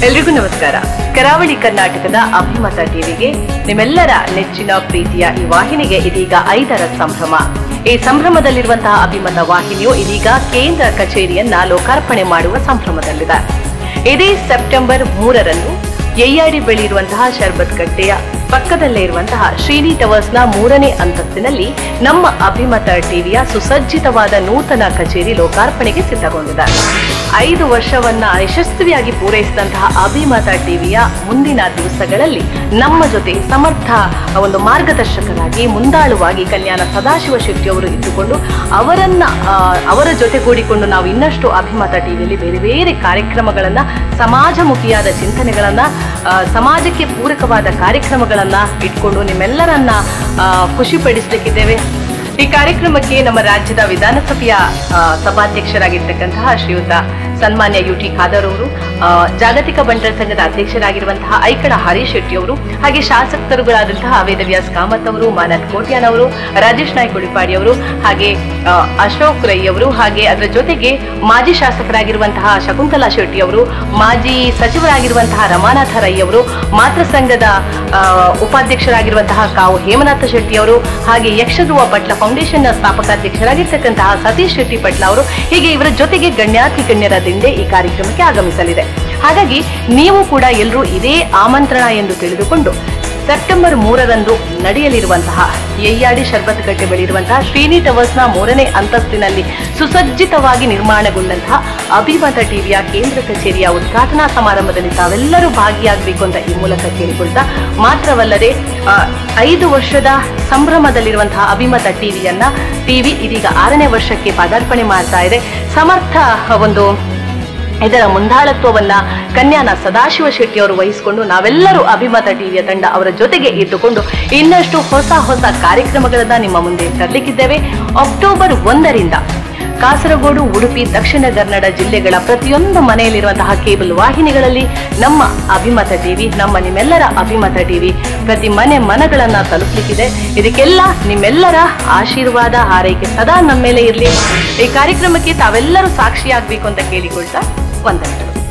ಎಲ್ರಿಗೂ ನಮಸ್ಕಾರ ಕರಾವಳಿ ಕರ್ನಾಟಕದ ಅಭಿಮತ ಟಿವಿಗೆ ನಿಮ್ಮೆಲ್ಲರ ನೆಚ್ಚಿನ ಪ್ರೀತಿಯ ಈ ವಾಹಿನಿಗೆ ಇದೀಗ ಐದರ ಸಂಭ್ರಮ ಈ ಸಂಭ್ರಮದಲ್ಲಿರುವಂತಹ ಅಭಿಮತ ವಾಹಿನಿಯು ಇದೀಗ ಕೇಂದ್ರ ಕಚೇರಿಯನ್ನ ಲೋಕಾರ್ಪಣೆ ಮಾಡುವ ಸಂಭ್ರಮದಲ್ಲಿದೆ ಇದೇ ಸೆಪ್ಟೆಂಬರ್ ಮೂರರಂದು ಯಯ್ಯಾಡಿ ಬಳಿ ಇರುವಂತಹ ಶರ್ಬತ್ ಕಟ್ಟೆಯ ಪಕ್ಕದಲ್ಲೇ ಇರುವಂತಹ ಶ್ರೀನಿ ಟವರ್ಸ್ನ ಮೂರನೇ ಅಂತಸ್ತಿನಲ್ಲಿ ನಮ್ಮ ಅಭಿಮತ ಟಿವಿಯ ಸುಸಜ್ಜಿತವಾದ ನೂತನ ಕಚೇರಿ ಲೋಕಾರ್ಪಣೆಗೆ ಸಿದ್ಧಗೊಂಡಿದೆ ಐದು ವರ್ಷವನ್ನ ಯಶಸ್ವಿಯಾಗಿ ಪೂರೈಸಿದಂತಹ ಅಭಿಮತ ಟಿವಿಯ ಮುಂದಿನ ದಿವಸಗಳಲ್ಲಿ ನಮ್ಮ ಜೊತೆ ಸಮರ್ಥ ಒಂದು ಮಾರ್ಗದರ್ಶಕರಾಗಿ ಮುಂದಾಳುವಾಗಿ ಕಲ್ಯಾಣ ಸದಾಶಿವ ಶೆಟ್ಟಿ ಅವರು ಇದ್ದುಕೊಂಡು ಅವರನ್ನ ಆ, ಅವರ ಜೊತೆಗೂಡಿಕೊಂಡು ನಾವು ಇನ್ನಷ್ಟು ಅಭಿಮತ ಟಿವಿಯಲ್ಲಿ ಬೇರೆ ಬೇರೆ ಕಾರ್ಯಕ್ರಮಗಳನ್ನ ಸಮಾಜಮುಖಿಯಾದ ಚಿಂತನೆಗಳನ್ನ ಆ, ಸಮಾಜಕ್ಕೆ ಪೂರಕವಾದ ಕಾರ್ಯಕ್ರಮಗಳನ್ನ ಇಟ್ಕೊಂಡು ನಿಮ್ಮೆಲ್ಲರನ್ನ ಆ, ಖುಷಿಪಡಿಸಲಿಕ್ಕಿದ್ದೇವೆ ಈ ಕಾರ್ಯಕ್ರಮಕ್ಕೆ ನಮ್ಮ ರಾಜ್ಯದ ವಿಧಾನಸಭೆಯ ಆ, ಸಭಾಧ್ಯಕ್ಷರಾಗಿರ್ತಕ್ಕಂತಹ ಶ್ರೀಯುತ ಸನ್ಮಾನ್ಯ ಯು ಟಿ ಖಾದರ್ ಅವರು ಆ, ಜಾಗತಿಕ ಬಂಟರ ಸಂಘದ ಅಧ್ಯಕ್ಷರಾಗಿರುವಂತಹ ಐಕಳ ಹರೀಶ್ ಶೆಟ್ಟಿ ಅವರು ಹಾಗೆ ಶಾಸಕರುಗಳಾದಂತಹ ವೇದವ್ಯಾಸ್ ಕಾಮತ್ ಅವರು ಮಾನತ್ ಕೋಟ್ಯಾನ್ ಅವರು ರಾಜೇಶ್ ನಾಯ್ಕ ಉಳಿಪಾಡಿ ಅವರು ಹಾಗೆ ಆ, ಅಶೋಕ್ ರೈ ಅವರು ಹಾಗೆ ಅದರ ಜೊತೆಗೆ ಮಾಜಿ ಶಾಸಕರಾಗಿರುವಂತಹ ಶಕುಂತಲಾ ಶೆಟ್ಟಿ ಅವರು ಮಾಜಿ ಸಚಿವರಾಗಿರುವಂತಹ ರಮಾನಾಥ ರೈ ಅವರು ಮಾತೃ ಸಂಘದ ಆ, ಉಪಾಧ್ಯಕ್ಷರಾಗಿರುವಂತಹ ಕಾವು ಹೇಮನಾಥ ಶೆಟ್ಟಿ ಅವರು ಹಾಗೆ ಯಕ್ಷಧ್ರುವ ಪಟ್ಲ ಫೌಂಡೇಶನ್ ಸ್ಥಾಪಕಾಧ್ಯಕ್ಷರಾಗಿರ್ತಕ್ಕಂತಹ ಸತೀಶ್ ಶೆಟ್ಟಿ ಪಟ್ಲ ಅವರು ಹೀಗೆ ಇವರ ಜೊತೆಗೆ ಗಣ್ಯಾತಿ ಗಣ್ಯರ ದಿಂಡೆ ಈ ಕಾರ್ಯಕ್ರಮಕ್ಕೆ ಆಗಮಿಸಲಿದೆ ಹಾಗಾಗಿ ನೀವು ಕೂಡ ಎಲ್ಲರೂ ಇದೇ ಆಮಂತ್ರಣ ಎಂದು ತಿಳಿದುಕೊಂಡು ಸೆಪ್ಟೆಂಬರ್ ಮೂರರಂದು ನಡೆಯಲಿರುವಂತಹ ಯಯ್ಯಾಡಿ ಶರ್ಬತ್ ಕಟ್ಟೆ ಬಳಿ ಇರುವಂತಹ ಶ್ರೀನಿ ಟವರ್ಸ್ನ ಮೂರನೇ ಅಂತಸ್ತಿನಲ್ಲಿ ಸುಸಜ್ಜಿತವಾಗಿ ನಿರ್ಮಾಣಗೊಂಡಂತಹ ಅಭಿಮತ ಟಿವಿಯ ಕೇಂದ್ರ ಕಚೇರಿಯ ಉದ್ಘಾಟನಾ ಸಮಾರಂಭದಲ್ಲಿ ತಾವೆಲ್ಲರೂ ಭಾಗಿಯಾಗಬೇಕು ಅಂತ ಈ ಮೂಲಕ ಕೇಳಿಕೊಳ್ತಾ ಮಾತ್ರವಲ್ಲದೆ ಆ, ಐದು ವರ್ಷದ ಸಂಭ್ರಮದಲ್ಲಿರುವಂತಹ ಅಭಿಮತ ಟಿವಿಯನ್ನ ಟಿವಿ ಇದೀಗ ಆರನೇ ವರ್ಷಕ್ಕೆ ಪದಾರ್ಪಣೆ ಮಾಡ್ತಾ ಇದೆ ಸಮರ್ಥ ಒಂದು ಇದರ ಮುಂದಾಳತ್ವವನ್ನ ಕನ್ಯಾನ ಸದಾಶಿವ ಶೆಟ್ಟಿ ಅವರು ವಹಿಸಿಕೊಂಡು ನಾವೆಲ್ಲರೂ ಅಭಿಮತ ಟಿವಿಯ ತಂಡ ಅವರ ಜೊತೆಗೆ ಇದ್ದುಕೊಂಡು ಇನ್ನಷ್ಟು ಹೊಸ ಹೊಸ ಕಾರ್ಯಕ್ರಮಗಳನ್ನ ನಿಮ್ಮ ಮುಂದೆ ತರಲಿಕ್ಕಿದ್ದೇವೆ ಅಕ್ಟೋಬರ್ ಒಂದರಿಂದ ಕಾಸರಗೋಡು ಉಡುಪಿ ದಕ್ಷಿಣ ಕನ್ನಡ ಜಿಲ್ಲೆಗಳ ಪ್ರತಿಯೊಂದು ಮನೆಯಲ್ಲಿರುವಂತಹ ಕೇಬಲ್ ವಾಹಿನಿಗಳಲ್ಲಿ ನಮ್ಮ ಅಭಿಮತ ಟಿವಿ ನಮ್ಮ ನಿಮ್ಮೆಲ್ಲರ ಅಭಿಮತ ಟಿವಿ ಪ್ರತಿ ಮನೆ ಮನಗಳನ್ನ ತಲುಪಲಿಕ್ಕಿದೆ ಇದಕ್ಕೆಲ್ಲ ನಿಮ್ಮೆಲ್ಲರ ಆಶೀರ್ವಾದ ಹಾರೈಕೆ ಸದಾ ನಮ್ಮ ಮೇಲೆ ಇರಲಿ ಈ ಕಾರ್ಯಕ್ರಮಕ್ಕೆ ತಾವೆಲ್ಲರೂ ಸಾಕ್ಷಿಯಾಗಬೇಕು ಅಂತ ಕೇಳಿಕೊಳ್ತಾ ವಂದನೆಗಳು